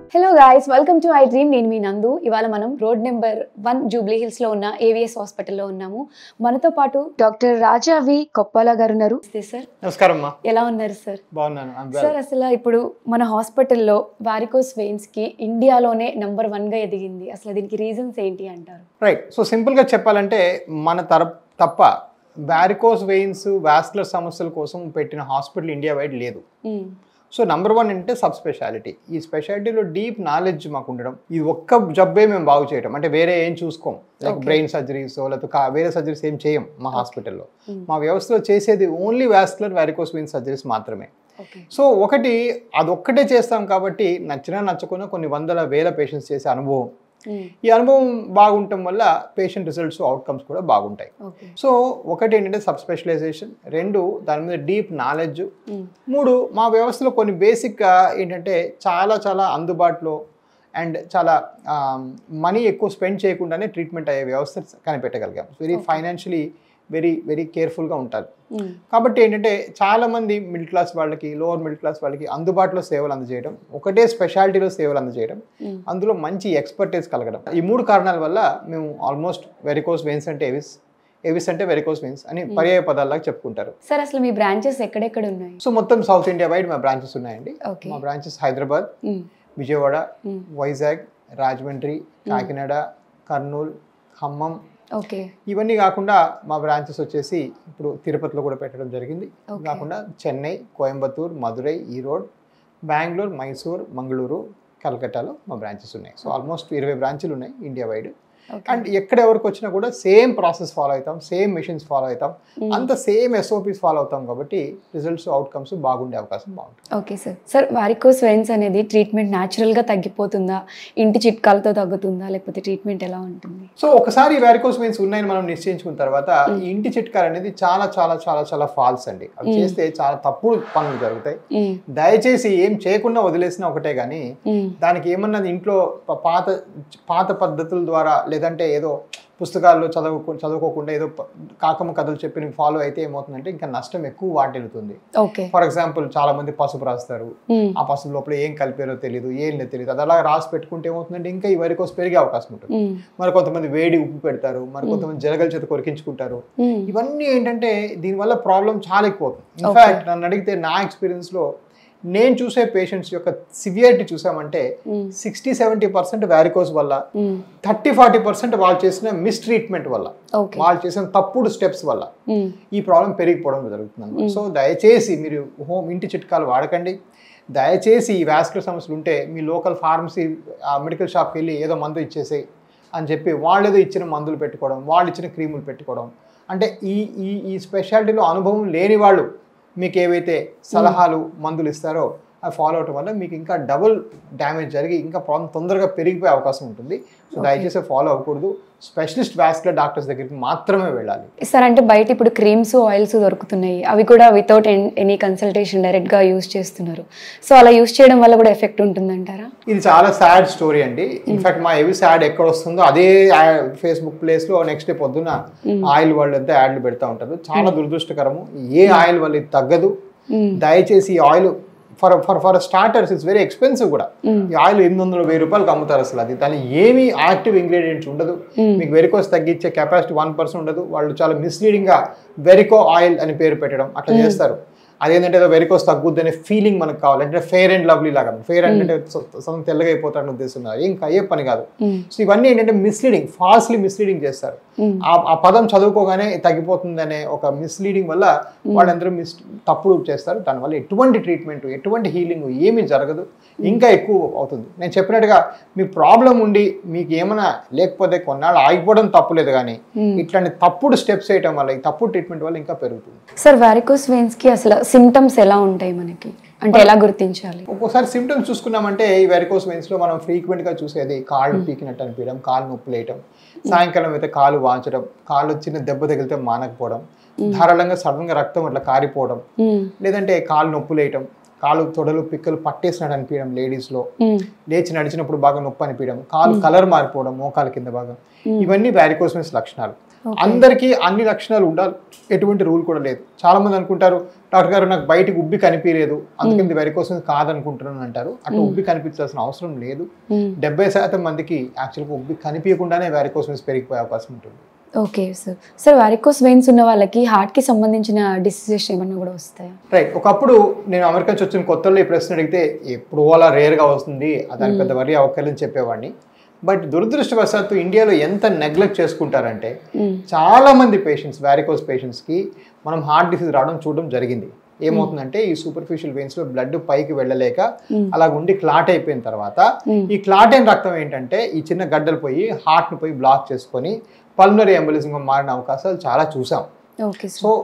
Hello guys welcome to I dream నేను మీ నందు ఇవాళ మనం road number one Jubilee Hills లో ఉన్న ఏవిఎస్ హాస్పిటల్లో ఉన్నాము మనతో పాటు డాక్టర్ రాజా వి కొప్పాల గారు ఉన్నారు సార్ నమస్కారం అమ్మా ఎలా ఉన్నారు సార్ బాగున్నాను I'm well. సార్ అసలు ఇప్పుడు మన హాస్పిటల్లో వారికోస్ వెయిన్స్ కి ఇండియాలోనే నంబర్ వన్ గా ఎదిగింది అసలు దీనికి రీజన్స్ ఏంటి అంటారు రైట్ సో సింపుల్గా చెప్పాలంటే మన తర తప్ప వ్యారికోస్ వెయిన్స్ వాస్కులర్ సమస్యల కోసం పెట్టిన హాస్పిటల్ ఇండియా వైడ్ లేదు మ్మ్. సో నంబర్ వన్ అంటే సబ్ స్పెషాలిటీ ఈ స్పెషాలిటీలో డీప్ నాలెడ్జ్ మాకు ఉండడం ఇది ఒక్క జబ్బే మేము బాగు చేయడం అంటే వేరే ఏం చూసుకోం లైక్ బ్రెయిన్ సర్జరీస్ లేకపోతే కా- వేరే సర్జరీస్ ఏం చేయం మా హాస్పిటల్లో మా వ్యవస్థలో చేసేది only vascular varicose vein surgeries మాత్రమే ఓకే సో ఒకటి అదొక్కటే చేస్తాం కాబట్టి నచ్చినా నచ్చకున్నా కొన్ని వందల వేల పేషెంట్స్ చేసే అనుభవం మ్మ్. ఈ అనుభవం బాగుండటం వల్ల పేషెంట్ రిజల్ట్స్ అవుట్కమ్స్ కూడా బాగుంటాయి ఓకే సో ఒకటి ఏంటంటే సబ్ స్పెషలైజేషన్ రెండు దాని మీద డీప్ నాలెడ్జ్ మ్మ్. మూడు మా వ్యవస్థలో కొన్ని బేసిక్ ఏంటంటే చాలా చాలా అందుబాటులో అండ్ చాలా మనీ ఎక్కువ స్పెండ్ చేయకుండానే ట్రీట్మెంట్ అయ్యే వ్యవస్థ కనిపెట్టగలిగాం వెరీ ఫైనాన్షియలీ వెరీ వెరీ కేర్ఫుల్గా ఉంటారు మ్మ్. కాబట్టి ఏంటంటే చాలా మంది మిడిల్ క్లాస్ వాళ్ళకి లోవర్ మిడిల్ క్లాస్ వాళ్ళకి అందుబాటులో సేవలు అందజేయడం ఒకటే స్పెషాలిటీలో సేవలు అందజేయడం మ్మ్. అందులో మంచి ఎక్స్పర్టైజ్ కలగడం ఈ మూడు కారణాల వల్ల మేము ఆల్మోస్ట్ వెరికోస్ వెయిన్స్ అంటే ఎవిస్ ఎవిస్ అంటే వెరికోస్ వెయిన్స్ అని పర్యాయ పదాల్లాగా చెప్పుకుంటారు సార్ అసలు మీ బ్రాంచెస్ ఎక్కడెక్కడ ఉన్నాయి సో మొత్తం సౌత్ ఇండియా వైడ్ మా బ్రాంచెస్ ఉన్నాయండి ఓకే మా branches Hyderabad hmm. Vijayawada hmm. Vizag Rajahmundry Kakinada Kurnool Khammam okay ఇవన్నీ కాకుండా మా బ్రాంచెస్ వచ్చేసి ఇప్పుడు తిరుపతిలో కూడా పెట్టడం జరిగింది Okay. కాకుండా చెన్నై కోయంబత్తూర్ మదురై ఈరోడ్ బెంగళూరు మైసూర్ మంగళూరు కలకట్టాలో మా బ్రాంచెస్ ఉన్నాయి సో ఆల్మోస్ట్ ఇరవై బ్రాంచులు ఉన్నాయి ఇండియా వైడ్ ఓకే అండ్ ఎక్కడ ఎవరికి వచ్చినా కూడా సేమ్ ప్రాసెస్ ఫాలో అవుతాం సేమ్ మెషిన్స్ ఫాలో అవుతాం అంత సేమ్ ఎస్ఓపీస్ ఫాలో అవుతాం కాబట్టి రిజల్ట్స్ అవుట్కమ్స్ బాగుండే అవకాశం బాగుంటుంది okay sir sir varicose veins అనేది ట్రీట్మెంట్ న్యాచురల్గా తగ్గిపోతుందా ఇంటి చిట్కాలతో తగ్గుతుందా లేకపోతే ట్రీట్మెంట్ ఎలా ఉంటుంది సో ఒకసారి వ్యారికోస్ వెయిన్స్ ఉన్నాయని మనం నిశ్చయించుకున్న తర్వాత ఈ ఇంటి చిట్కాలు అనేది చాలా చాలా చాలా చాలా ఫాల్స్ అండి అవి చేస్తే చాలా తప్పుడు పనులు జరుగుతాయి మ్మ్. దయచేసి ఏం చేయకుండా వదిలేసిన ఒకటే కానీ మ్మ్. దానికి ఏమన్నా ఇంట్లో ప- పాత పాత పద్ధతుల ద్వారా లేదంటే ఏదో పుస్తకాల్లో చదువుకు చదువుకోకుండా ఏదో ప- కాకమ్మ కథలు చెప్పి ఫాలో అయితే ఏమవుతుందంటే ఇంకా నష్టం ఎక్కువ వాటిల్లుతుంది ఓకే ఫర్ ఎగ్జాంపుల్ చాలా మంది పసుపు రాస్తారు మ్మ్. ఆ పసుపు లోపల ఏం కలిపారో తెలియదు ఏం లేదు తెలియదు అది అలా రాసి పెట్టుకుంటే ఏమవుతుందంటే ఇంకా ఈ వరికోసం పెరిగే అవకాశం ఉంటుంది మ్మ్. మరి కొంతమంది వేడి ఉప్పు పెడతారు మరి కొంతమంది జరగల చేత కొరికించుకుంటారు మ్మ్. ఇవన్నీ ఏంటంటే దీనివల్ల ప్రాబ్లం చాలా ఎక్కువ అవుతుంది ఇన్ఫాక్ట్ నన్ను అడిగితే నా ఎక్స్పీరియన్స్లో నేను చూసే పేషెంట్స్ యొక్క సివియారిటీ చూసామంటే hmm. Sixty seventy percent varicose వల్ల మ్మ్. థర్టీ ఫార్టీ పర్సెంట్ వాళ్ళు చేసిన మిస్ ట్రీట్మెంట్ వల్ల ఓకే వాళ్ళు చేసిన తప్పుడు స్టెప్స్ వల్ల మ్మ్. ఈ ప్రాబ్లం పెరిగిపోవడం జరుగుతుంది సో దయచేసి మీరు హోమ్ ఇంటి చిట్కాలు వాడకండి దయచేసి ఈ వ్యాస్కులర్ సమస్యలు ఉంటే మీ లోకల్ ఫార్మసీ మెడికల్ షాప్కి వెళ్ళి ఏదో మందు ఇచ్చేసేయి అని చెప్పి వాళ్ళు ఏదో ఇచ్చిన మందులు పెట్టుకోవడం వాళ్ళు ఇచ్చిన క్రీములు పెట్టుకోవడం అంటే ఈ ఈ ఈ స్పెషాలిటీలో అనుభవం లేని వాళ్ళు మీకు ఏవైతే సలహాలు మందులు ఇస్తారో అవి ఫాలో అవటం వల్ల మీకు ఇంకా డబుల్ డ్యామేజ్ జరిగి ఇంకా ప్రాబ్లం తొందరగా పెరిగిపోయే అవకాశం ఉంటుంది సో దయచేసి ఫాలో అవ్వకూడదు స్పెషలిస్ట్ వ్యాస్కులర్ డాక్టర్స్ దగ్గరికి మాత్రమే వెళ్ళాలి సార్ అంటే బయట ఇప్పుడు క్రీమ్స్ ఆయిల్స్ దొరుకుతున్నాయి అవి కూడా వితౌట్ ఎనీ కన్సల్టేషన్ డైరెక్ట్గా యూస్ చేస్తున్నారు సో అలా యూస్ చేయడం వల్ల కూడా ఎఫెక్ట్ ఉంటుందంటారా ఇది చాలా సాడ్ స్టోరీ అండి ఇన్ఫాక్ట్ మా ఎవి సాడ్ ఎక్కడ వస్తుందో అదే ఫేస్బుక్ ప్లేస్ లో నెక్స్ట్ డే పొద్దున ఆయిల్ వాళ్ళు అంతా యాడ్లు పెడతా ఉంటారు చాలా దురదృష్టకరము ఏ ఆయిల్ వల్ల ఇది తగ్గదు మ్మ్. దయచేసి ఈ oil for for for starters it's very expensive కూడా మ్మ్. ఈ ఆయిల్ ఎనిమిది వందల వెయ్యి రూపాయలకి అమ్ముతారు అసలు అది దాని ఏమీ యాక్టివ్ ఇంగ్రీడియంట్స్ ఉండదు మీకు వెరికోస్ తగ్గించే కెపాసిటీ వన్ పర్సెంట్ ఉండదు వాళ్ళు చాలా మిస్లీడింగ్ గా వెరికో ఆయిల్ అని పేరు పెట్టడం అట్లా చేస్తారు అదేంటంటే ఏదో వెరికోస్ తగ్గుద్ది అనే ఫీలింగ్ మనకు కావాలి అంటే ఫెయిర్ అండ్ లవ్లీ లాగా ఫెయిర్ అంటే సొంత తెల్లగా అయిపోతాడని ఉద్దేశం కాదు. ఏం అయ్యే పని కాదు మ్మ్. సో ఇవన్నీ ఏంటంటే మిస్లీడింగ్ ఫాల్స్లీ మిస్లీడింగ్ చేస్తారు మ్మ్. ఆ ఆ పదం చదువుకోగానే తగ్గిపోతుందనే ఒక మిస్లీడింగ్ వల్ల వాళ్ళందరూ మిస్ తప్పుడు చేస్తారు దానివల్ల ఎటువంటి ట్రీట్మెంట్ ఎటువంటి హీలింగ్ ఏమీ జరగదు ఇంకా ఎక్కువ అవుతుంది నేను చెప్పినట్టుగా మీ ప్రాబ్లం ఉండి మీకు ఏమైనా లేకపోతే కొన్నాళ్ళు ఆగిపోవడం తప్పులేదు కానీ ఇట్లాంటి తప్పుడు స్టెప్స్ వేయటం వల్ల ఈ తప్పుడు ట్రీట్మెంట్ వల్ల ఇంకా పెరుగుతుంది సార్ వారికోస్ వెయిన్స్ కి అసలు సిమ్టమ్స్ ఎలా ఉంటాయి మనకి అంటే ఎలా గుర్తించాలి ఒక్కోసారి సిమ్టమ్స్ చూసుకున్నామంటే ఈ వెరికోస్ వెయిన్స్ లో మనం ఫ్రీక్వెంట్ గా చూసేది కాళ్ళు పీకినట్టు అనిపించడం కాళ్ళు నొప్పి లేయటం సాయంకాలం అయితే కాలు వాంచడం కాళ్ళు చిన్న దెబ్బ తగిలితే మానకపోవడం ధారాళంగా సడన్ గా రక్తం అట్లా కారిపోవడం మ్మ్. లేదంటే కాళ్ళు నొప్పి లేయటం కాలు తొడలు పిక్కలు పట్టేసినట్టు అనిపించడం లేడీస్ లో మ్మ్. లేచి నడిచినప్పుడు బాగా నొప్పి అనిపించడం కాలు కలర్ మారిపోవడం మోకాల కింద భాగం ఇవన్నీ వ్యారికోస్ వెయిన్స్ లక్షణాలు అందరికీ అన్ని లక్షణాలు ఉండాలి ఎటువంటి రూల్ కూడా లేదు చాలా మంది అనుకుంటారు డాక్టర్ గారు నాకు బయటికి ఉబ్బి కనిపించలేదు అందుకని వెరికోసం కాదనుకుంటున్నాను అంటారు అట్లా ఉబ్బి కనిపించాల్సిన అవసరం లేదు మ్మ్. డెబ్బై శాతం మందికి యాక్చువల్గా ఉబ్బి కనిపించకుండానే వెరికోసం పెరిగిపోయే అవకాశం ఉంటుంది okay sir sir varicose veins ఉన్న వాళ్ళకి heart కి సంబంధించిన డిసీజెస్ ఏమన్నా కూడా వస్తాయా రైట్ ఒకప్పుడు నేను అమెరికా నుంచి వచ్చిన కొత్తలో ఈ ప్రశ్న అడిగితే ఎప్పుడు అలా రేర్గా వస్తుంది దాని పెద్ద వరి అవ్వకలని చెప్పేవాడిని బట్ దురదృష్టవశాత్తు ఇండియాలో ఎంత నెగ్లెక్ట్ చేసుకుంటారంటే మ్మ్. చాలా మంది పేషెంట్స్ వ్యారికోస్ పేషెంట్స్కి మనం హార్ట్ డిసీజ్ రావడం చూడడం జరిగింది ఏమవుతుందంటే ఈ సూపర్ఫిషియల్ వెయిన్స్ లో బ్లడ్ పైకి వెళ్ళలేక అలా ఉండి క్లాట్ అయిపోయిన తర్వాత ఈ క్లాట్ అయిన రక్తం ఏంటంటే ఈ చిన్న గడ్డలు పోయి హార్ట్ ని పోయి బ్లాక్ చేసుకొని పల్మనరీ ఎంబలిజం మారిన అవకాశాలు చాలా చూసాం okay sir so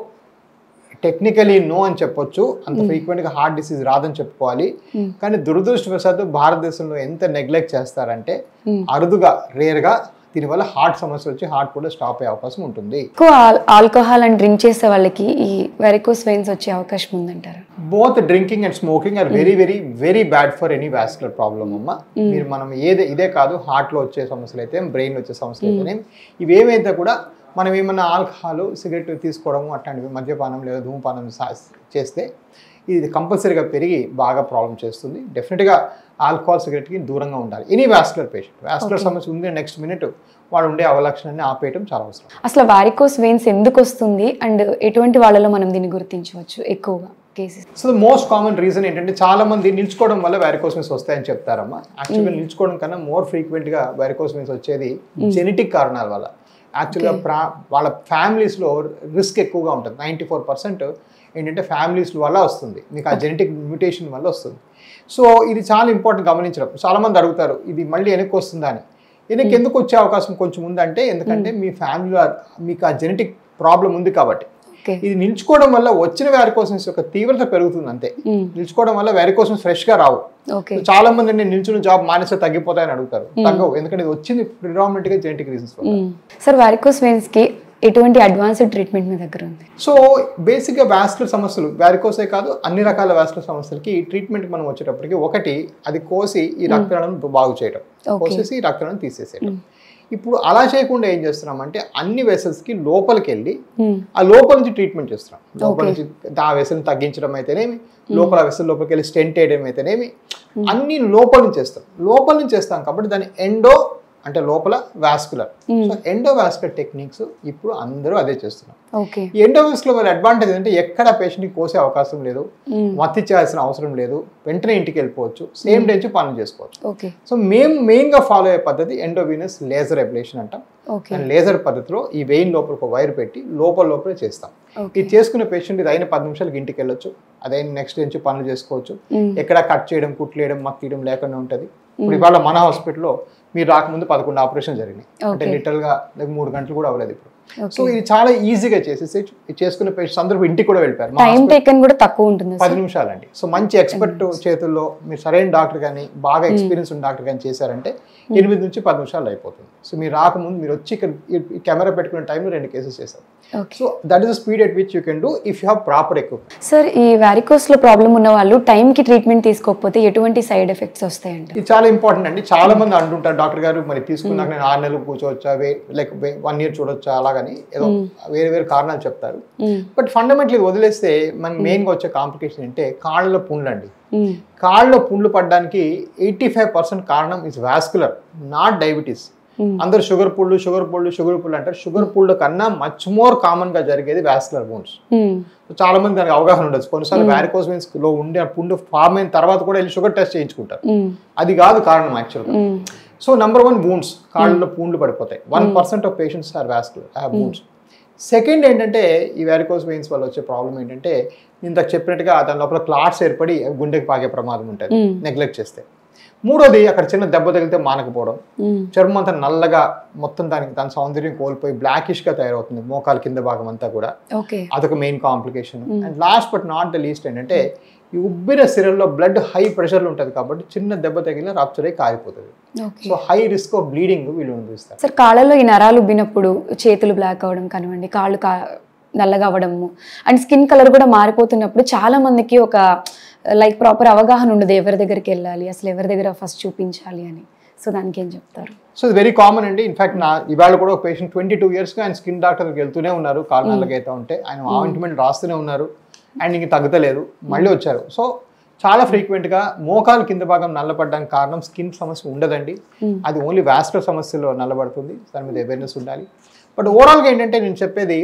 technically no అని చెప్పొచ్చు అంత frequent గా హార్ట్ డిసీజ్ రాదని చెప్పుకోవాలి Mm. కానీ దురదృష్టవశాత్తు భారతదేశంలో ఎంత నెగ్లెక్ట్ చేస్తారంటే Mm. అరుదుగా రేర్గా దీనివల్ల హార్ట్ సమస్య వచ్చి హార్ట్ కూడా స్టాప్ అయ్యే అవకాశం ఉంటుంది ఎక్కువ ఆల్కహాల్ అండ్ డ్రింక్ చేసే వాళ్ళకి ఈ వెరికోస్ వెయిన్స్ వచ్చే అవకాశం ఉందంటారా both drinking and smoking are very very very bad for any vascular problem అమ్మ మీరు మనం ఏదే ఇదే కాదు heart లో వచ్చే సమస్యలు అయితే బ్రెయిన్ వచ్చే సమస్యలు అయితేనే ఇవేమైతే కూడా మనం ఏమన్నా ఆల్కహాల్ సిగరెట్ తీసుకోవడము అట్లాంటివి మద్యపానం లేదా ధూమపానం సా- చేస్తే ఇది కంపల్సరీగా పెరిగి బాగా ప్రాబ్లం చేస్తుంది డెఫినెట్గా ఆల్కహాల్ సిగరెట్కి దూరంగా ఉండాలి ఎనీ వాస్కులర్ పేషెంట్ వాస్కులర్ సమస్య ఉంది నెక్స్ట్ మినిట్ వాడు ఉండే అవలక్షణాన్ని ఆపేయటం చాలా అవసరం అసలు వారికోస్ వెయిన్స్ ఎందుకు వస్తుంది అండ్ ఎటువంటి వాళ్ళలో మనం దీన్ని గుర్తించవచ్చు ఎక్కువగా cases so the most common reason ఏంటంటే చాలా మంది నిల్చుకోవడం వల్ల వ్యారికోస్ వెయిన్స్ వస్తాయని చెప్తారమ్మా యాక్చువల్గా నిల్చుకోవడం కన్నా మోర్ ఫ్రీక్వెంట్ గా వ్యారికోస్ వెయిన్స్ వచ్చేది జెనెటిక్ కారణాల వల్ల యాక్చువల్గా ప్రా వాళ్ళ ఫ్యామిలీస్లో రిస్క్ ఎక్కువగా ఉంటుంది నైంటీ ఫోర్ పర్సెంట్ ఏంటంటే ఫ్యామిలీస్ వల్ల వస్తుంది మీకు ఆ జెనెటిక్ మ్యూటేషన్ వల్ల వస్తుంది సో ఇది చాలా ఇంపార్టెంట్ గమనించడం చాలా మంది అడుగుతారు ఇది మళ్ళీ వెనక్కి వస్తుందా అని వెనక్కి ఎందుకు వచ్చే అవకాశం కొంచెం ఉందంటే ఎందుకంటే మీ ఫ్యామిలీలో మీకు ఆ జెనెటిక్ ప్రాబ్లం ఉంది కాబట్టి ఓకే ఇది నిల్చుకోవడం వల్ల వచ్చిన వ్యారికోసన్స్ యొక్క తీవ్రత పెరుగుతుంది అంతే నిల్చుకోవడం వల్ల వ్యారికోసన్స్ ఫ్రెష్ గా రావు ఓకే చాలా మంది నేను నిల్చున్న జాబ్ మానేస్తే తగ్గిపోతాయని అడుగుతారు తగ్గవు ఎందుకంటే ఇది వచ్చింది ప్రిడామినెంట్ గా జెనెటిక్ రీజన్స్ వల్ల సార్ వారికోస్ వెయిన్స్ కి ఎటువంటి అడ్వాన్స్డ్ ట్రీట్మెంట్ మీ దగ్గర ఉంది సో బేసిక్గా వ్యాస్కులర్ సమస్యలు వ్యారికోసే కాదు అన్ని రకాల వ్యాస్కులర్ సమస్యలకి ట్రీట్మెంట్ మనం వచ్చేటప్పటికి ఒకటి అది కోసి ఈ రక్తనాళం బాగు చేయడం Okay. కోసేసి ఈ రక్తనాళం తీసేసేయడం ఇప్పుడు అలా చేయకుండా ఏం చేస్తున్నామంటే అన్ని vessels కి లోపలికి వెళ్ళి మ్మ్. ఆ లోపల నుంచి ట్రీట్మెంట్ చేస్తున్నాం లోపల నుంచి ఆ వెసల్ని తగ్గించడం అయితేనేమి లోపల వెసల్ లోపలికి వెళ్ళి స్టెంట్ వేయడం అయితేనేమి అన్ని లోపల నుంచి చేస్తాం లోపల నుంచి చేస్తాం కాబట్టి దాని ఎండో అంటే లోపల vascular so endovascular techniques ఇప్పుడు అందరూ అదే చేస్తున్నారు ఓకే ఈ ఎండో వాస్కులర్ వల్ల అడ్వాంటేజ్ అంటే ఎక్కడ పేషెంట్కి కోసే అవకాశం లేదు మత్తి చేయాల్సిన అవసరం లేదు వెంటనే ఇంటికి వెళ్ళిపోవచ్చు సేమ్ డే నుంచి పనులు చేసుకోవచ్చు ఓకే సో మేము మెయిన్గా ఫాలో అయ్యే పద్ధతి ఎండోవీనస్ లేజర్ ఎబ్లేషన్ అంటాం ఓకే దాని లేజర్ పద్ధతిలో ఈ వెయిన్ లోపల ఒక వైర్ పెట్టి లోపల లోపలే చేస్తాం ఓకే ఇది చేసుకునే పేషెంట్ ఇది అయిన పది నిమిషాలకి ఇంటికి వెళ్ళొచ్చు అదైన నెక్స్ట్ నుంచి పనులు చేసుకోవచ్చు మ్మ్. ఎక్కడ కట్ చేయడం కుట్లేయడం మత్తు తీయడం లేకుండా ఉంటుంది ఇప్పుడు ఇవాళ మన హాస్పిటల్లో మీరు రాకముందు పదకొండు ఆపరేషన్ జరిగినాయి అంటే Okay. లిటరల్ గా like మూడు గంటలు కూడా అవ్వలేదు ఇప్పుడు సో ఓకే ఇది చాలా ఈజీగా చేసేసి ఇది చేసుకునే పేషెంట్స్ అందరూ ఇంటికి కూడా వెళ్ళిపోయారు మా టైం hospital టేకన్ కూడా తక్కువ ఉంటుంది పది నిమిషాలండి సో మంచి ఎక్స్పర్ట్ చేతుల్లో మీరు సరైన డాక్టర్ కానీ బాగా ఎక్స్పీరియన్స్ ఉన్న డాక్టర్ కానీ చేశారంటే ఎనిమిది నుంచి పది నిమిషాలు అయిపోతుంది సో మీరు రాకముందు మీరు వచ్చి ఇక్కడ ఈ కెమెరా పెట్టుకునే టైంలో రెండు కేసెస్ చేశారు okay so that is speed at which you can do if you have proper equipment sir ఈ వారికోస్ లో ప్రాబ్లం ఉన్న వాళ్ళు టైం కి ట్రీట్మెంట్ తీసుకోకపోతే ఎటువంటి సైడ్ ఎఫెక్ట్స్ వస్తాయంట ఇది చాలా ఇంపార్టెంట్ అండి చాలా మంది అంటుంటారు డాక్టర్ గారు మరి తీసుకున్నాక నేను ఆరు నెలలు కూర్చోవచ్చా లైక్ వన్ ఇయర్ చూడొచ్చా అలాగని ఏదో వేరే వేరే కారణాలు చెప్తారు మ్మ్. బట్ ఫండమెంటలీ వదిలేస్తే మనకి మెయిన్గా వచ్చే కాంప్లికేషన్ అంటే కాళ్ళలో పుండ్లు అండి మ్మ్. కాళ్ళలో పుండ్లు పడడానికి ఎయిటీ ఫైవ్ పర్సెంట్ కారణం is vascular not diabetes Hmm. అందరు షుగర్ పుళ్ళు షుగర్ పుళ్ళు షుగర్ పుళ్ళు అంటారు షుగర్ పుళ్ళు కన్నా మచ్ మోర్ కామన్ గా జరిగేది వాస్కులర్ బోన్స్ మ్మ్. చాలా మంది దానికి అవగాహన ఉండదు కొన్నిసార్లు వ్యారికోస్ వెయిన్స్ లో ఉండే పుండు ఫార్మ్ అయిన తర్వాత కూడా వెళ్ళి షుగర్ టెస్ట్ చేయించుకుంటారు మ్మ్. అది కాదు కారణం యాక్చువల్గా hmm. So number one boons కాళ్ళలో పూండ్లు పడిపోతాయి one percent of patients are vascular have boons second ఏంటంటే ఈ వ్యారికోస్ వెయిన్స్ వల్ల వచ్చే ప్రాబ్లం ఏంటంటే ఇంతకు చెప్పినట్టుగా దాని లోపల క్లాట్స్ ఏర్పడి అవి గుండెకి పాకే ప్రమాదం ఉంటుంది Mm. నెగ్లెక్ట్ చేస్తే మూడోది అక్కడ చిన్న దెబ్బ తగిలితే మానకపోవడం మ్మ్. చర్మం అంతా నల్లగా మొత్తం దానికి దాని సౌందర్యం కోల్పోయి blackish గా తయారవుతుంది మోకాల కింద భాగం అంతా కూడా ఓకే అదొక main complication and last but not the least ఏంటంటే ఈ ఉబ్బిన సిరల్లో బ్లడ్ హై ప్రెషర్లో ఉంటుంది కాబట్టి చిన్న దెబ్బ తగిలిన రాప్చర్ అయి కారిపోతుంది okay so high risk of bleeding వీళ్ళు అనుభవిస్తారు సార్ కాళ్ళలో ఈ నరాలు ఉబ్బినప్పుడు చేతులు బ్లాక్ అవ్వడం కానివ్వండి కాళ్ళు కా నల్లగా అవ్వడము అండ్ స్కిన్ కలర్ కూడా మారిపోతున్నప్పుడు చాలా మందికి ఒక లైక్ ప్రాపర్ అవగాహన ఉండదు ఎవరి దగ్గరికి వెళ్ళాలి అసలు ఎవరి దగ్గర ఫస్ట్ చూపించాలి అని సో దానికి ఏం చెప్తారు సో ఇది వెరీ కామన్ అండి ఇన్ఫాక్ట్ నా ఇవాళ కూడా ఒక పేషెంట్ ట్వంటీ టూ ఇయర్స్గా ఆయన స్కిన్ డాక్టర్కి వెళ్తూనే ఉన్నారు కారణాలకు అయితే ఉంటే ఆయన ఆయింట్మెంట్ రాస్తూనే ఉన్నారు అండ్ ఇంక తగ్గతలేదు మళ్ళీ వచ్చారు సో చాలా ఫ్రీక్వెంట్గా మోకాలు కింద భాగం నల్లబడడానికి కారణం స్కిన్ సమస్య ఉండదండి Mm. అది ఓన్లీ వాస్కులర్ సమస్యలో నల్లబడుతుంది దాని మీద అవేర్నెస్ ఉండాలి బట్ ఓవరాల్గా ఏంటంటే నేను చెప్పేది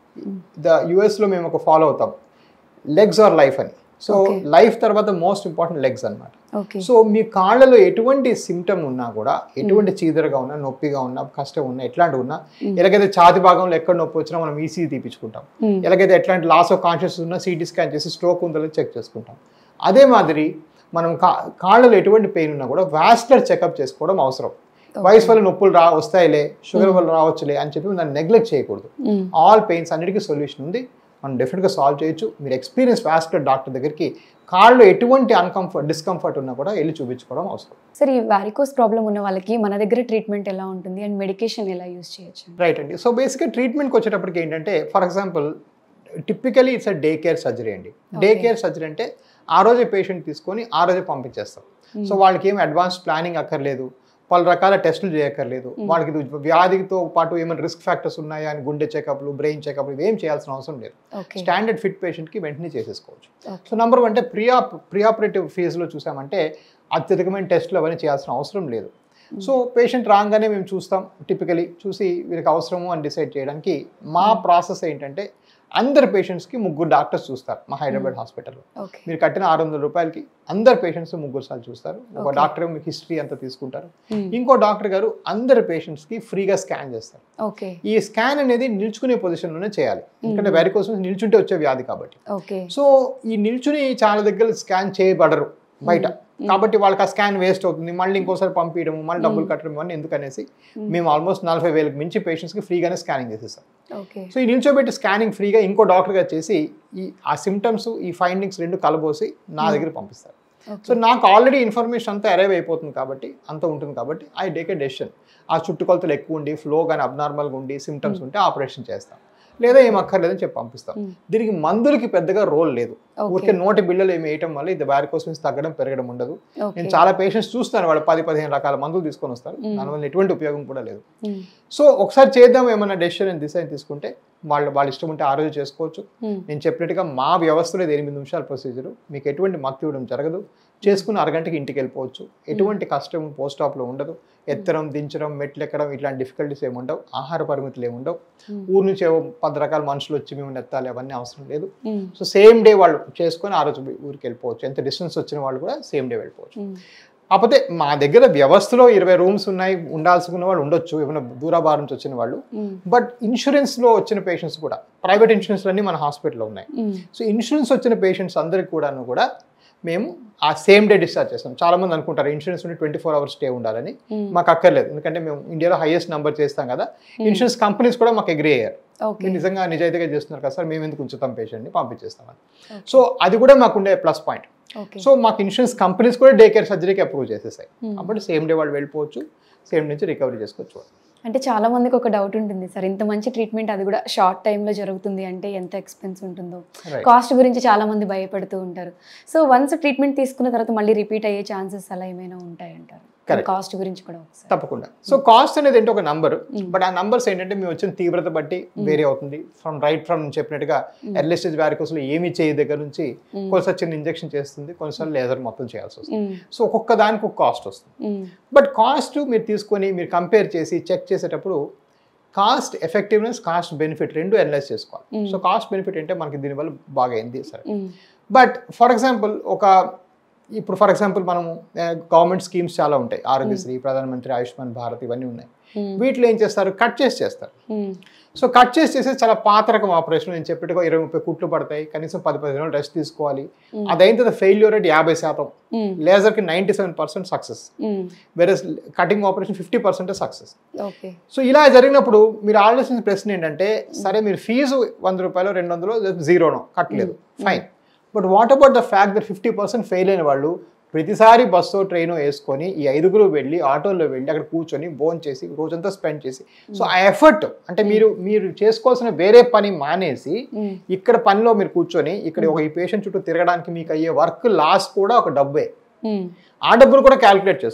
ద యుఎస్లో మేము ఒక ఫాలో అవుతాం లెగ్స్ ఆర్ లైఫ్ అని సో Okay. లైఫ్ తర్వాత మోస్ట్ ఇంపార్టెంట్ లెగ్స్ అన్నమాట ఓకే సో మీ కాళ్ళలో ఎటువంటి సిమ్టమ్ ఉన్నా కూడా ఎటువంటి చీదరగా ఉన్నా నొప్పిగా ఉన్నా కష్టం ఉన్నా ఎట్లాంటి ఉన్నా ఎలాగైతే ఛాతి భాగంలో ఎక్కడ నొప్పి వచ్చినా మనం ఈసీ తీపించుకుంటాం Mm. ఎలాగైతే ఎట్లాంటి లాస్ ఆఫ్ కాన్షియస్ ఉన్నా సిటీ స్కాన్ చేసి స్ట్రోక్ ఉందో లేదో చెక్ చేసుకుంటాం అదే మాదిరి మనం కా కాళ్ళలో ఎటువంటి పెయిన్ ఉన్నా కూడా వాస్కులర్ చెకప్ చేసుకోవడం అవసరం వయసు వల్ల నొప్పులు రా వస్తాయిలే షుగర్ వల్ల రావచ్చులే అని చెప్పి దాన్ని నెగ్లెక్ట్ చేయకూడదు ఆల్ పెయిన్స్ అన్నిటికీ సొల్యూషన్ ఉంది మనం డెఫినెట్గా సాల్వ్ చేయొచ్చు మీరు ఎక్స్పీరియన్స్ వాస్కులర్ డాక్టర్ దగ్గరికి కాళ్ళు ఎటువంటి అన్కంఫర్ట్ డిస్కంఫర్ట్ ఉన్నా కూడా వెళ్ళి చూపించుకోవడం అవసరం సరే ఈ వారికోస్ ప్రాబ్లం ఉన్న వాళ్ళకి మన దగ్గర ట్రీట్మెంట్ ఎలా ఉంటుంది అండ్ మెడికేషన్ ఎలా యూజ్ చేయొచ్చు రైట్ అండి సో బేసిక్గా ట్రీట్మెంట్కి వచ్చేటప్పటికి ఏంటంటే for example typically it's a day care surgery అండి డే Okay. కేర్ సర్జరీ అంటే ఆ రోజే పేషెంట్ తీసుకొని ఆ రోజే పంపించేస్తాం సో వాళ్ళకి ఏం అడ్వాన్స్ ప్లానింగ్ అక్కర్లేదు పలు రకాల టెస్టులు చేయక్కర్లేదు వాళ్ళకి ఇది వ్యాధితో పాటు ఏమైనా రిస్క్ ఫ్యాక్టర్స్ ఉన్నాయా అని గుండె చెకప్లు బ్రెయిన్ చెకప్లు ఇవి ఏం చేయాల్సిన అవసరం లేదు ఓకే స్టాండర్డ్ ఫిట్ పేషెంట్కి వెంటనే చేసేసుకోవచ్చు ఓకే సో నెంబర్ వన్ అంటే ప్రియా ప్రియాపరేటివ్ ఫేజ్లో చూసామంటే అత్యధికమైన టెస్టులు అవన్నీ చేయాల్సిన అవసరం లేదు సో పేషెంట్ రాగానే మేము చూస్తాం టిపికలీ చూసి వీరికి అవసరము అని డిసైడ్ చేయడానికి మా ప్రాసెస్ ఏంటంటే అందరు పేషెంట్స్కి ముగ్గురు డాక్టర్స్ చూస్తారు మా హైదరాబాద్ హాస్పిటల్లో ఓకే మీరు కట్టిన ఆరు వందల రూపాయలకి అందరు పేషెంట్స్ ముగ్గురు సార్లు చూస్తారు ఒక Okay. డాక్టర్ మీకు హిస్టరీ అంతా తీసుకుంటారు ఇంకో డాక్టర్ గారు అందరు పేషెంట్స్కి ఫ్రీగా స్కాన్ చేస్తారు ఓకే ఈ స్కాన్ అనేది నిల్చుకునే పొజిషన్లోనే చేయాలి ఎందుకంటే వేరే కోసం నిల్చుంటే వచ్చే వ్యాధి కాబట్టి ఓకే సో ఈ నిల్చుని చాలా దగ్గర స్కాన్ చేయబడరు బయట కాబట్టి వాళ్ళకి ఆ స్కాన్ వేస్ట్ అవుతుంది మళ్ళీ ఇంకోసారి పంపించడం మళ్ళీ డబ్బులు కట్టడం ఇవన్నీ ఎందుకనేసి మేము ఆల్మోస్ట్ నలభై వేలకు మించి పేషెంట్స్కి ఫ్రీగానే స్కానింగ్ చేసేస్తాం ఓకే సో ఈ నిల్చోబెట్టి స్కానింగ్ ఫ్రీగా ఇంకో డాక్టర్గా చేసి ఈ ఆ సిమ్టమ్స్ ఈ ఫైండింగ్స్ రెండు కలబోసి నా దగ్గర పంపిస్తారు సో నాకు ఆల్రెడీ ఇన్ఫర్మేషన్ అంతా అరైవ్ అయిపోతుంది కాబట్టి అంత ఉంటుంది కాబట్టి ఐ టేక్ ఏ డెసిషన్ ఆ చుట్టుకొలతలు ఎక్కువ ఉండి ఫ్లో కానీ అబ్నార్మల్గా ఉండి సిమ్టమ్స్ ఉంటే ఆపరేషన్ చేస్తాం లేదా ఏం అక్కర్లేదని చెప్పి పంపిస్తాం Mm. దీనికి మందులకి పెద్దగా రోల్ లేదు Okay. ఊరికే నోటి బిళ్ళలు ఏమి వేయటం వల్ల ఇది వారికోసం తగ్గడం పెరగడం ఉండదు ఓకే నేను చాలా పేషెంట్స్ చూస్తాను వాళ్ళు పది పదిహేను రకాల మందులు తీసుకొని వస్తారు Mm. దానివల్ల ఎటువంటి ఉపయోగం కూడా లేదు సో ఒకసారి చేద్దాం ఏమన్నా డెసిషన్ అని డిసైడ్ తీసుకుంటే వాళ్ళు వాళ్ళ ఇష్టం ఉంటే ఆ రోజు చేసుకోవచ్చు నేను చెప్పినట్టుగా మా వ్యవస్థలో ఇది ఎనిమిది నిమిషాల ప్రొసీజర్ మీకు ఎటువంటి మత్తు ఇవ్వడం జరగదు చేసుకుని అరగంటకి ఇంటికి వెళ్ళిపోవచ్చు ఎటువంటి కష్టం పోస్ట్ ఆఫ్లో ఉండదు ఎత్తడం దించడం మెట్లు ఎక్కడం ఇట్లాంటి డిఫికల్టీస్ ఏమి ఉండవు ఆహార పరిమితులు ఏమి ఉండవు ఊరు నుంచి ఏవో పది రకాల మనుషులు వచ్చి మేము ఎత్తాలి అవన్నీ అవసరం లేదు సో సేమ్ డే వాళ్ళు చేసుకొని ఆ రోజు ఊరికి వెళ్ళిపోవచ్చు ఎంత డిస్టెన్స్ వచ్చిన వాళ్ళు కూడా సేమ్ డే వెళ్ళిపోవచ్చు కాకపోతే మా దగ్గర వ్యవస్థలో ఇరవై రూమ్స్ ఉన్నాయి ఉండాల్సిన వాళ్ళు ఉండొచ్చు ఏమైనా దూరాభారం నుంచి వచ్చిన వాళ్ళు బట్ ఇన్సూరెన్స్లో వచ్చిన పేషెంట్స్ కూడా ప్రైవేట్ ఇన్సూరెన్స్ అన్నీ మన హాస్పిటల్లో ఉన్నాయి సో ఇన్సూరెన్స్ వచ్చిన పేషెంట్స్ అందరికి కూడాను కూడా మేము ఆ సేమ్ డే డిశ్చార్జ్ చేస్తాం చాలా మంది అనుకుంటారు ఇన్సూరెన్స్ ఉండి ట్వంటీ ఫోర్ అవర్స్ స్టే ఉండాలని మాకు అక్కర్లేదు ఎందుకంటే మేము ఇండియాలో హైయెస్ట్ నెంబర్ చేస్తాం కదా ఇన్సూరెన్స్ కంపెనీస్ కూడా మాకు అగ్రి అయ్యారు ఓకే మీరు నిజంగా నిజాయితీగా చేస్తున్నారు కదా సార్ మేము ఎందుకు ఉంచుతాం పేషెంట్ని పంపించేస్తామని సో అది కూడా మాకు ఉండే ప్లస్ పాయింట్ ఓకే సో మాకు ఇన్సూరెన్స్ కంపెనీస్ కూడా డే కేర్ సర్జరీకి అప్రూవ్ చేసేసాయి కాబట్టి సేమ్ డే వాళ్ళు వెళ్ళిపోవచ్చు సేమ్ నుంచి రికవరీ చేసుకోవచ్చు అంటే చాలా మందికి ఒక డౌట్ ఉంటుంది సార్ ఇంత మంచి ట్రీట్మెంట్ అది కూడా షార్ట్ టైంలో జరుగుతుంది అంటే ఎంత ఎక్స్పెన్స్ ఉంటుందో Right. కాస్ట్ గురించి చాలా మంది భయపడుతూ ఉంటారు సో వన్స్ ట్రీట్మెంట్ తీసుకున్న తర్వాత మళ్ళీ రిపీట్ అయ్యే ఛాన్సెస్ అలా ఏమైనా ఉంటాయంటారు Correct. కాస్ట్ గురించి కూడా ఒకసారి తప్పకుండా సో కాస్ట్ అనేది ఏంటో ఒక నంబర్ బట్ ఆ నంబర్స్ ఏంటంటే మేము వచ్చిన తీవ్రత బట్టి వేరే అవుతుంది ఫ్రమ్ రైట్ ఫ్రమ్ చెప్పినట్టుగా ఎర్లీ స్టేజ్ వ్యారికోస్లో ఏమి చేయ దగ్గర నుంచి కొన్నిసార్లు చిన్న ఇంజెక్షన్ చేస్తుంది కొన్నిసార్లు లేజర్ మొత్తం చేయాల్సి వస్తుంది మ్మ్. సో ఒక్కొక్క దానికి ఒక కాస్ట్ వస్తుంది మ్మ్. బట్ కాస్ట్ మీరు తీసుకొని మీరు కంపేర్ చేసి చెక్ చేసేటప్పుడు కాస్ట్ ఎఫెక్టివ్నెస్ కాస్ట్ బెనిఫిట్ రెండు అనలైజ్ చేసుకోవాలి సో కాస్ట్ బెనిఫిట్ అంటే మనకి దీనివల్ల బాగా అయింది సరే మ్మ్. బట్ ఫర్ ఎగ్జాంపుల్ ఒక ఇప్పుడు ఫర్ ఎగ్జాంపుల్ మనము గవర్నమెంట్ స్కీమ్స్ చాలా ఉంటాయి ఆరోగ్యశ్రీ ప్రధానమంత్రి ఆయుష్మాన్ భారత్ ఇవన్నీ ఉన్నాయి మ్మ్. వీటిలో ఏం చేస్తారు కట్ చేసి చేస్తారు మ్మ్. సో కట్ చేసి చేసేది చాలా పాత రకం ఆపరేషన్ నేను చెప్పినట్టుగా ఇరవై ముప్పై కుట్లు పడతాయి కనీసం పది పదిహేను రోజులు రెస్ట్ తీసుకోవాలి అది అయిన తర్వాత ఫెయిల్యూర్ రేట్ యాభై శాతం మ్మ్. లేజర్కి ninety seven percent success hmm. వేరే cutting operation fifty percent success okay so ఇలా జరిగినప్పుడు మీరు ఆలోచించిన ప్రశ్న ఏంటంటే సరే మీరు ఫీజు వంద రూపాయలు రెండు వందలు జీరోనో కట్టలేదు fine but what about the fact that fifty percent fail అయిన వాళ్ళు ప్రతిసారి బస్సు ట్రైన్ వేసుకొని ఈ ఐదుగురు వెళ్ళి ఆటోలో వెళ్ళి అక్కడ కూర్చొని బోన్ చేసి రోజంతా స్పెండ్ చేసి సో ఆ ఎఫర్ట్ అంటే మీరు మీరు చేసుకోవాల్సిన వేరే పని మానేసి మ్మ్. ఇక్కడ పనిలో మీరు కూర్చొని ఇక్కడ ఒక ఈ పేషెంట్ చుట్టూ తిరగడానికి మీకు అయ్యే వర్క్ లాస్ కూడా ఒక డబ్బే మ్మ్. ఆ డబ్బులు కూడా క్యాలిక్యులేట్ చేసుకోండి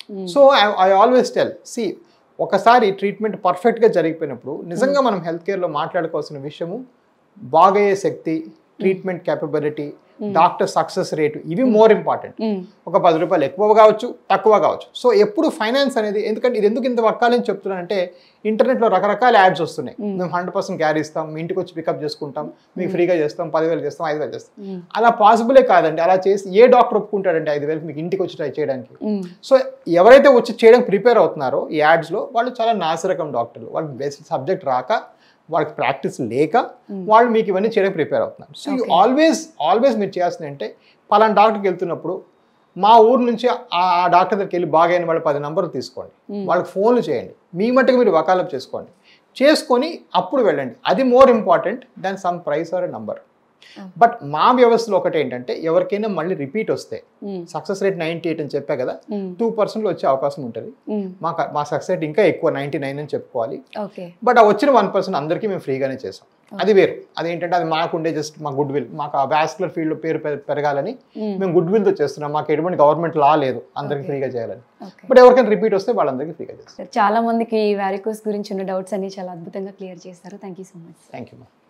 so I always tell see ఒకసారి ట్రీట్మెంట్ పర్ఫెక్ట్గా జరిగిపోయినప్పుడు నిజంగా మనం హెల్త్ కేర్లో మాట్లాడుకోవాల్సిన విషయము బాగయ్యే శక్తి treatment capability doctor success rate ఇవి మోర్ ఇంపార్టెంట్ ఒక పది రూపాయలు ఎక్కువ కావచ్చు తక్కువ కావచ్చు సో ఎప్పుడు ఫైనాన్స్ అనేది ఎందుకంటే ఇది ఎందుకు ఇంత వక్కాలని చెప్తున్నానంటే ఇంటర్నెట్లో రకరకాల యాడ్స్ వస్తున్నాయి మేము హండ్రెడ్ పర్సెంట్ క్యారీ ఇస్తాం మీ ఇంటికి వచ్చి పికప్ చేసుకుంటాం మీకు ఫ్రీగా చేస్తాం పదివేలు చేస్తాం ఐదు వేలు చేస్తాం అలా పాసిబులే కాదండి అలా చేసి ఏ డాక్టర్ ఒప్పుకుంటాడండి ఐదు వేలకు మీకు ఇంటికి వచ్చి ట్రై చేయడానికి సో ఎవరైతే వచ్చి చేయడానికి ప్రిపేర్ అవుతున్నారో ఈ యాడ్స్లో వాళ్ళు చాలా నాసిరకం డాక్టర్లు వాళ్ళకి బేసిక్ సబ్జెక్ట్ రాక వాళ్ళకి ప్రాక్టీస్ లేక వాళ్ళు మీకు ఇవన్నీ చేయడానికి ప్రిపేర్ అవుతున్నారు సో యూ ఆల్వేస్ ఆల్వేస్ మీరు చేయాల్సింది అంటే పలానా డాక్టర్కి వెళ్తున్నప్పుడు మా ఊరు నుంచి ఆ ఆ డాక్టర్ దగ్గరికి వెళ్ళి బాగైన వాళ్ళు పది నంబర్లు తీసుకోండి వాళ్ళకి ఫోన్లు చేయండి మీ మట్టుకు మీరు వకాలప్ చేసుకోండి చేసుకొని అప్పుడు వెళ్ళండి అది more important than some price or number but మా వ్యవస్థలో ఒకటి ఏంటంటే ఎవరికైనా మళ్ళీ రిపీట్ వస్తే సక్సెస్ రేట్ నైంటీ ఎయిట్ అని చెప్పా కదా టూ పర్సెంట్లో వచ్చే అవకాశం ఉంటుంది మా మా సక్సెస్ రేట్ ఇంకా ఎక్కువ నైంటీ నైన్ అని చెప్పుకోవాలి ఓకే బట్ ఆ వచ్చిన వన్ పర్సెంట్ అందరికీ మేము ఫ్రీగానే చేసాం అది వేరు అదేంటంటే అది మాకుండే జస్ట్ మా గుడ్ విల్ మాకు ఆ వ్యాస్కులర్ ఫీల్డ్ పేరు పె- పెరగాలని మేము గుడ్ విల్తో చేస్తున్నాం మాకు ఎటువంటి గవర్నమెంట్ లా లేదు అందరికీ ఫ్రీగా చేయాలని ఓకే బట్ ఎవరికైనా రిపీట్ వస్తే వాళ్ళందరికీ ఫ్రీగా చేస్తాం చాలా మందికి వ్యారికోస్ గురించి ఉన్న డౌట్స్ అన్ని చాలా అద్భుతంగా క్లియర్ చేస్తారు thank you so much thank you